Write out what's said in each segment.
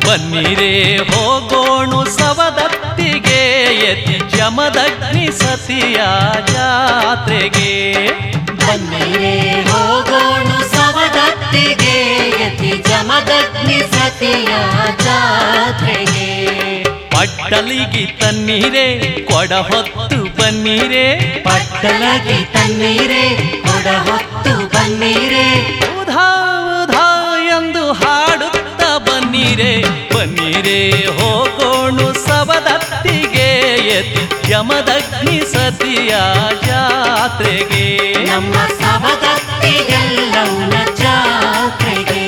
ಬನ್ನಿರೇ ಹೋಗೋಣು ಸವದತ್ತಿಗೆ ಎತಿ ಜಮದಗ್ನಿ ಸತಿಯ ಜಾತ್ರೆಗೆ ಬನ್ನಿರೇ ಹೋಗೋಣ ಸವದತ್ತಿಗೆ ಯತಿ ಜಮದಗ್ನಿ ಸತಿಯ ಜಾತ್ರೆಗೆ ಪಟ್ಟಲಿಗಿ ತನ್ನೀರೇ ಕೊಡ ಹೊತ್ತು ಬನ್ನಿರೇ ಪಟ್ಟಲಗಿ ತನ್ನೀರೇ ಕೊಡ ಹೊತ್ತು ಬನ್ನಿರೇ ಉಧಾ ಉಧಾ ಎಂದು ಹಾಡುತ್ತ ಬನ್ನಿರೇ ಬನ್ನಿರೇ ಹೋಗೋಣು ಸವದತ್ತಿಗೆ ಎತಿ ಜಮದಗ್ನಿ ಸತಿಯ ಜಾತ್ರೆಗೆ ನಮ್ಮ ಸವದತ್ತಿಗೆಲ್ಲವನ ಜಾತ್ರೆಗೆ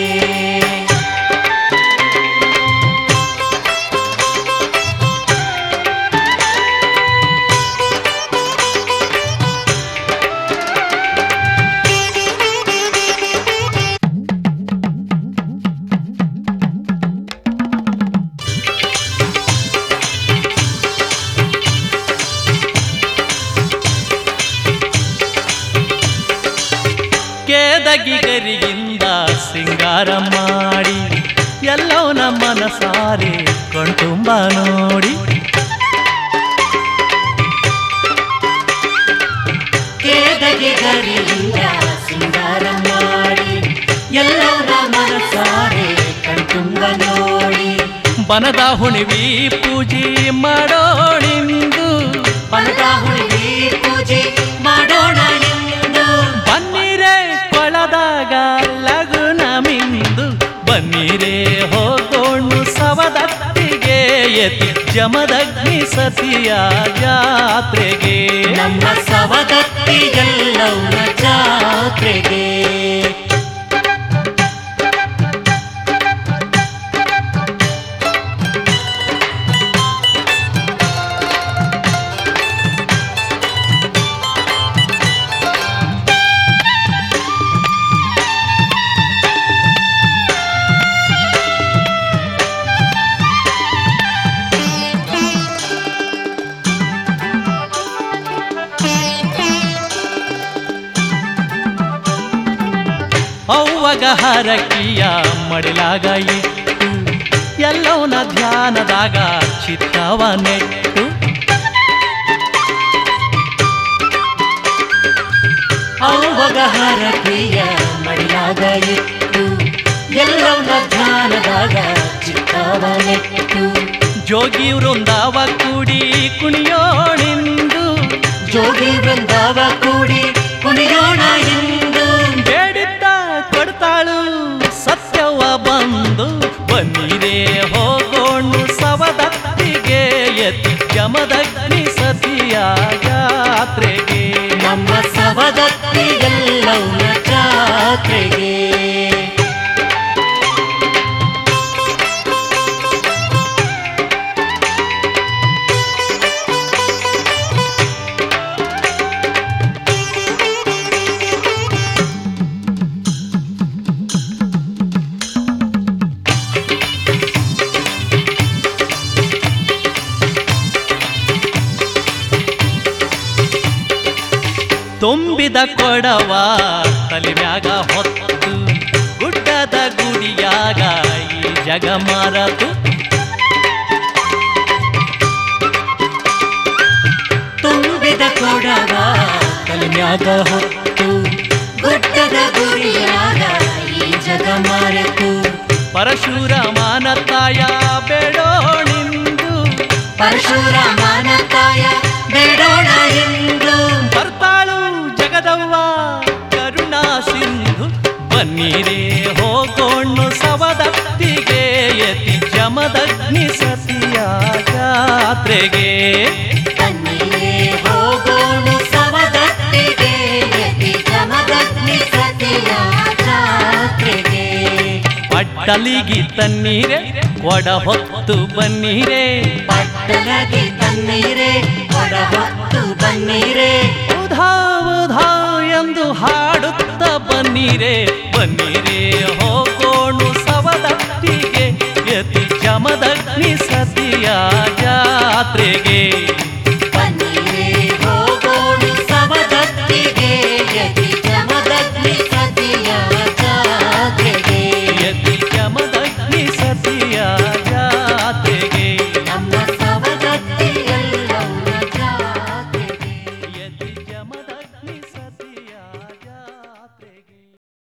ಕೇದಗಿಗರಿಯಿಂದ ಸಿಂಗಾರ ಮಾಡಿ ಎಲ್ಲವನ ಮನಸಾರೆ ಕಣ್ತುಂಬ ನೋಡಿ ಕೇದಗೆ ಗರಿಯಿಂದ ಸಿಂಗಾರ ಮಾಡಿ ಎಲ್ಲವರ ಮನಸಾರೆ ಕಣ್ತುಂಬ ನೋಡಿ ಬನದ ಹುಣಿವಿ ಪೂಜೆ ಮಾಡೋಣಿಂದು ಬನದ ಹುಡುಗಿ ಪೂಜೆ ಮಾಡೋಣ ಎಂದು ಬನ್ನಿರೇ ಕೊಳದಾಗ ಲಗುನ ಮಿಂದು ಬನ್ನಿರೇ ಹೋಗೋಣು ಸವದತ್ತಿಗೆ ಎತಿ ಜಮದಗ್ನಿ ಸತಿಯ ಜಾತ್ರೆಗೆ ನಮ್ಮ ಸವದತ್ತಿಗೆಲ್ಲವನ ಜಾತ್ರೆಗೆ ಅವ್ವಗ ಹರಕಿಯ ಮಡಿಲಾಗ ಇಟ್ಟು ಎಲ್ಲವನ ಧ್ಯಾನದಾಗ ಚಿತ್ತವ ನೆಟ್ಟು ಅವ್ವಗ ಹರಕೆಯ ಮಡಿಯಾಗ ಇಟ್ಟು ಎಲ್ಲವನ ಧ್ಯಾನದಾಗ ಚಿತ್ತವನೆಟ್ಟು ಜೋಗಿ ವೃಂದಾವ ಕೂಡಿ ಕುಣಿಯೋಣಿಂದು ಜೋಗಿ ಬೃಂದಾವ ಕೂಡಿ ಕುಣಿಯೋಣ ಎಂದು ಬೇಡಿದ್ದ ಕೊಡ್ತಾಳು ಸತ್ಯವ ಬಂದು ಬನ್ನಿರೇ ಹೋಗೋಣು ಸವದತ್ತಿಗೆ ಎತ್ತಿ ಜಮದಗ್ನಿ ಸತಿಯ ಜಾತ್ರೆಗೆ ನಮ್ಮ ಸವದತ್ತಿಗೆಲ್ಲವನ ಜಾತ್ರೆಗೆ ತುಂಬಿದ ಕೊಡವ ತಲೆ ಮ್ಯಾಗ ಹೊತ್ತು ಗುಡ್ಡದ ಗುಡಿಯಾಗ ಈ ಜಗ ಮರತು ತುಂಬಿದ ಕೊಡವ ಕಲ್ಮ್ಯಾಗ ಹೊತ್ತು ಗುಡ್ಡದ ಗುರಿಯಾಗ ಈ ಜಗ ಮರೆತು ಪರಶುರಾಮನ ತಾಯ ಬೇಡೋಣಿಂದು ಪರಶುರಾಮನ ತಾಯ ಬೇಡೋಣ ಎಂದು ಬರ್ತಾಳು ಜಗದವ್ವ ಕರುಣಾ ಸಿಂಧು ಬನ್ನಿರೇ ಹೋಗೋಣ್ಣು ಸವದತ್ತಿಗೆ ಯತಿ ಜಮದಗ್ನಿ ಸತಿಯ ಜಾತ್ರೆಗೆ ತನ್ನಿಲೇ ಹೋಗೋಣ ಸವದತ್ತಿಗೆ ಯತಿ ಜಮದಗ್ನಿ ಸತಿಯ ಜಾತ್ರೆಗೆ ಪಟ್ಟಲಿಗಿ ತನ್ನೀರೆ ಕೊಡ ಹೊತ್ತು ಬನ್ನಿರೇ ಪಟ್ಟಲಗಿ ತನ್ನೀರೇ ಕೊಡ ಹೊತ್ತು ಬನ್ನೀರೇ ಉಧಾ ಉಧಾ ಎಂದು ಹಾಡುತ್ತ ಬನ್ನಿರೇ ಬನ್ನಿರೇ ಹೋಗೋಣು ಸವದತ್ತಿಗೆ ಯತಿ ಜಮದಗ್ನಿ ಸತಿಯ ಜಾತ್ರೆಗೆ